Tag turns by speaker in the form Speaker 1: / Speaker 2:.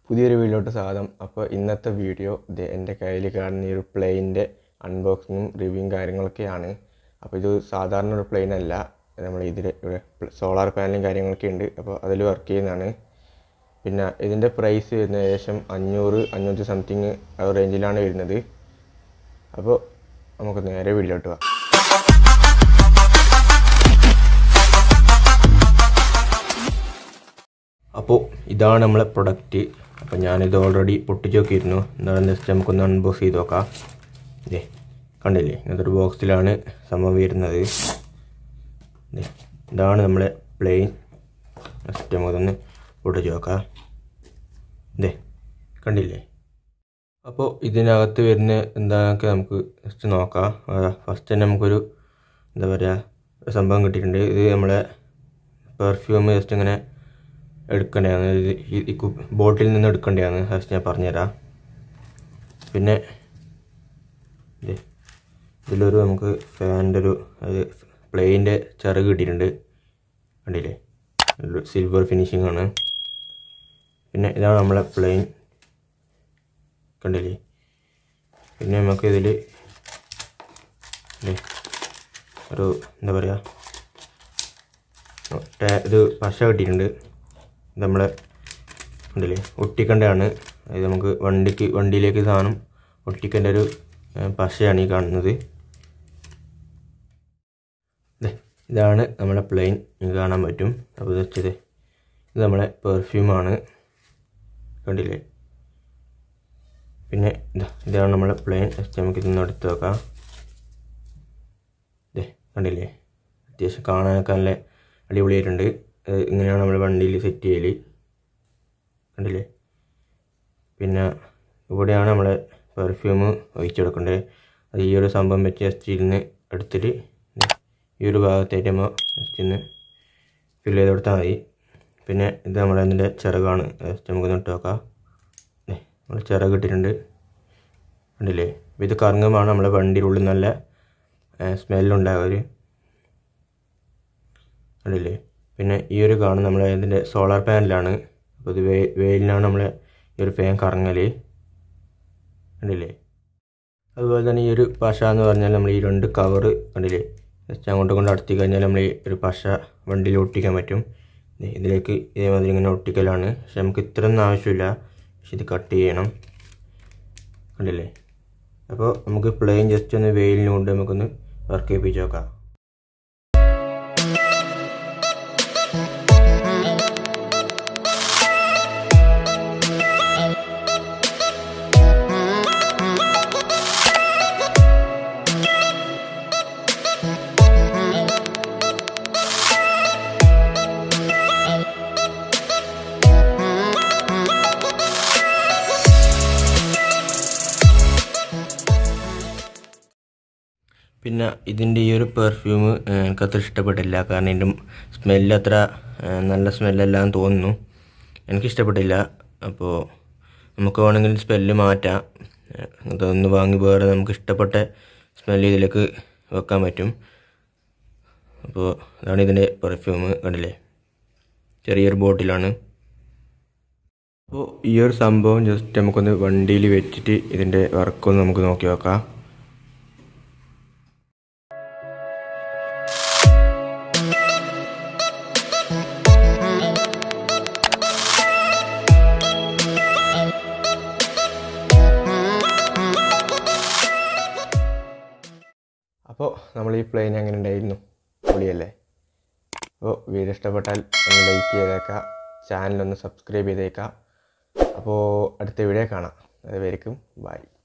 Speaker 1: പുതിയൊരു വീഡിയോട്ട് സ്വാഗതം അപ്പോൾ ഇന്നത്തെ വീഡിയോ ഇത് എൻ്റെ കയ്യിൽ കാണുന്ന ഈ ഒരു പ്ലെയിൻ്റെ അൺബോക്സിങ്ങും റിവ്യൂവും കാര്യങ്ങളൊക്കെയാണ് അപ്പോൾ ഇത് സാധാരണ ഒരു പ്ലെയിൻ അല്ല നമ്മൾ ഇതിൽ ഇവിടെ സോളാർ പാനലും കാര്യങ്ങളൊക്കെ ഉണ്ട് അപ്പോൾ അതിൽ വർക്ക് ചെയ്യുന്നതാണ് പിന്നെ ഇതിൻ്റെ പ്രൈസ് വരുന്നത് ഏകദേശം അഞ്ഞൂറ് അഞ്ഞൂറ്റി സംതിങ് ആ റേഞ്ചിലാണ് വരുന്നത് അപ്പോൾ നമുക്ക് നേരെ വീഡിയോട്ട് പോകാം അപ്പോൾ ഇതാണ് നമ്മളെ പ്രൊഡക്റ്റ് അപ്പോൾ ഞാനിത് ഓൾറെഡി പൊട്ടിച്ച് നോക്കിയിരുന്നു എന്താണെന്ന് ജസ്റ്റ് നമുക്കൊന്ന് അൺബോക്സ് ചെയ്ത് നോക്കാം ഇതേ കണ്ടില്ലേ ഇങ്ങനത്തെ ഒരു ബോക്സിലാണ് സംഭവം വരുന്നത് ദേ, ഇതാണ് നമ്മളെ പ്ലെയിൻ ജസ്റ്റ് നമുക്കൊന്ന് പൊട്ടിച്ച് നോക്കാം ഇതേ കണ്ടില്ലേ അപ്പോൾ ഇതിനകത്ത് വരുന്ന എന്താന്നൊക്കെ നമുക്ക് ജസ്റ്റ് നോക്കാം ഫസ്റ്റ് തന്നെ നമുക്കൊരു എന്താ പറയുക ഒരു സംഭവം കിട്ടിയിട്ടുണ്ട് ഇത് നമ്മളെ പെർഫ്യൂം ജസ്റ്റ് ഇങ്ങനെ എടുക്കേണ്ടതാണ് ഇത് ഈ- ഈ കു- ബോട്ടിൽ നിന്ന് എടുക്കേണ്ടതാണ് ഫസ്റ്റ് ഞാൻ പറഞ്ഞുതരാം പിന്നെ ഇത് ഇതിലൊരു നമുക്ക് ഫാനിൻ്റെ ഒരു അത് പ്ലെയിൻ്റെ ചിറക് കിട്ടിയിട്ടുണ്ട് കണ്ടില്ലേ ഒരു സിൽവർ ഫിനിഷിംഗ് ആണ് പിന്നെ ഇതാണ് നമ്മളെ പ്ലെയിൻ കണ്ടില്ലേ പിന്നെ നമുക്ക് ഇതിൽ ഒരു എന്താ പറയുക ടാ- ഇത് പശ കിട്ടിയിട്ടുണ്ട് ഇത് നമ്മളെ കണ്ടില്ലേ ഒട്ടിക്കേണ്ടതാണ് ഇത് നമുക്ക് വണ്ടിക്ക് വണ്ടിയിലേക്ക് സാധനം ഒട്ടിക്കേണ്ട ഒരു ഏ, പശയാണ് ഈ കാണുന്നത് ദേ, ഇതാണ് നമ്മളെ പ്ലെയിൻ നിങ്ങൾക്ക് കാണാൻ പറ്റും അപ്പോൾ ഇത് വെച്ചത് ഇത് നമ്മളെ പെർഫ്യൂമാണ് കണ്ടില്ലേ പിന്നെ ഇതാ ഇതാണ് നമ്മളെ പ്ലെയിൻ ജസ്റ്റ് നമുക്ക് ഇതൊന്ന് എടുത്ത് വെക്കാം ദേ കണ്ടില്ലേ അത്യാവശ്യം കാണാനൊക്കെ നല്ല അടിപൊളിയായിട്ടുണ്ട് ഇത് ഇങ്ങനെയാണ് നമ്മൾ വണ്ടിയിൽ സെറ്റ് ചെയ്യൽ കണ്ടില്ലേ പിന്നെ ഇവിടെയാണ് നമ്മളെ പെർഫ്യൂം ഒഴിച്ചു കൊടുക്കേണ്ടത് അത് ഈ ഒരു സംഭവം വെച്ച് ജസ്റ്റ് ഇരുന്ന് എടുത്തിട്ട് ദേ ഈ ഒരു ഭാഗത്തായിട്ട് നമ്മൾ ജസ്റ്റ് ഒന്ന് ഫില്ല് ചെയ്ത് കൊടുത്താൽ മതി പിന്നെ ഇത് നമ്മളെ അതിൻ്റെ ചിറകാണ് ജസ്റ്റ് നമുക്കൊന്ന് ഇട്ട് നോക്കാം ദേ നമ്മൾ ചിറക് ഇട്ടിട്ടുണ്ട് കണ്ടില്ലേ അപ്പോൾ ഇത് കറങ്ങുമ്പോൾ നമ്മളെ വണ്ടിയുടെ ഉള്ളിൽ നല്ല സ്മെല്ലുണ്ടാകുക ഒരു കണ്ടില്ലേ പിന്നെ ഈ ഒരു കാണുന്ന നമ്മളെ ഇതിൻ്റെ സോളാർ പാനലാണ് അപ്പോൾ ഇത് വേ വെയിലിനാണ് നമ്മളെ ഈ ഒരു ഫാൻ കറങ്ങൽ കണ്ടില്ലേ അതുപോലെ തന്നെ ഈ ഒരു പശ എന്ന് പറഞ്ഞാൽ നമ്മൾ ഈ രണ്ട് കവറ് കണ്ടില്ലേ ജസ്റ്റ് അങ്ങോട്ടും കൊണ്ട് അടുത്തി കഴിഞ്ഞാൽ നമ്മൾ ഈ ഒരു പശ വണ്ടിയിൽ ഒട്ടിക്കാൻ പറ്റും ദേ ഇതിലേക്ക് ഇതേമാതിരി ഇങ്ങനെ ഒട്ടിക്കലാണ് പക്ഷെ നമുക്ക് ഇത്രയൊന്നും ആവശ്യമില്ല പക്ഷെ ഇത് കട്ട് ചെയ്യണം കണ്ടില്ലേ അപ്പോൾ നമുക്ക് പ്ലെയിൻ ജസ്റ്റ് ഒന്ന് വെയിലിന് കൊണ്ട് നമുക്കൊന്ന് വർക്ക് ചെയ്യിപ്പിച്ച് നോക്കാം പിന്നെ ഇതിൻ്റെ ഈ ഒരു പെർഫ്യൂം എനിക്കത്ര ഇഷ്ടപ്പെട്ടില്ല കാരണം ഇതിൻ്റെ സ്മെല്ല് അത്ര ഏ, നല്ല സ്മെല്ലല്ല എന്ന് തോന്നുന്നു എനിക്കിഷ്ടപ്പെട്ടില്ല അപ്പോൾ നമുക്ക് വേണമെങ്കിൽ സ്മെല്ല് മാറ്റാം ഏ, അതൊന്ന് വാങ്ങി വേറെ നമുക്ക് ഇഷ്ടപ്പെട്ട സ്മെല്ല് ഇതിലേക്ക് വെക്കാൻ പറ്റും അപ്പോൾ അതാണ് ഇതിൻ്റെ പെർഫ്യൂം കണ്ടില്ലേ ചെറിയൊരു ബോട്ടിലാണ് അപ്പോൾ ഈ ഒരു സംഭവം ജസ്റ്റ് നമുക്കൊന്ന് വണ്ടിയിൽ വെച്ചിട്ട് ഇതിൻ്റെ വർക്കൊന്ന് നമുക്ക് നോക്കി നോക്കാം അപ്പോൾ നമ്മൾ ഈ പ്ലെയിൻ എങ്ങനെ ഉണ്ടായിരുന്നു പൊളിയല്ലേ അപ്പോൾ വീഡിയോ ഇഷ്ടപ്പെട്ടാൽ ഒന്ന് ലൈക്ക് ചെയ്തേക്കാം ചാനലൊന്ന് സബ്സ്ക്രൈബ് ചെയ്തേക്കാം അപ്പോൾ അടുത്ത വീഡിയോ കാണാം അതുവരെയും ബൈ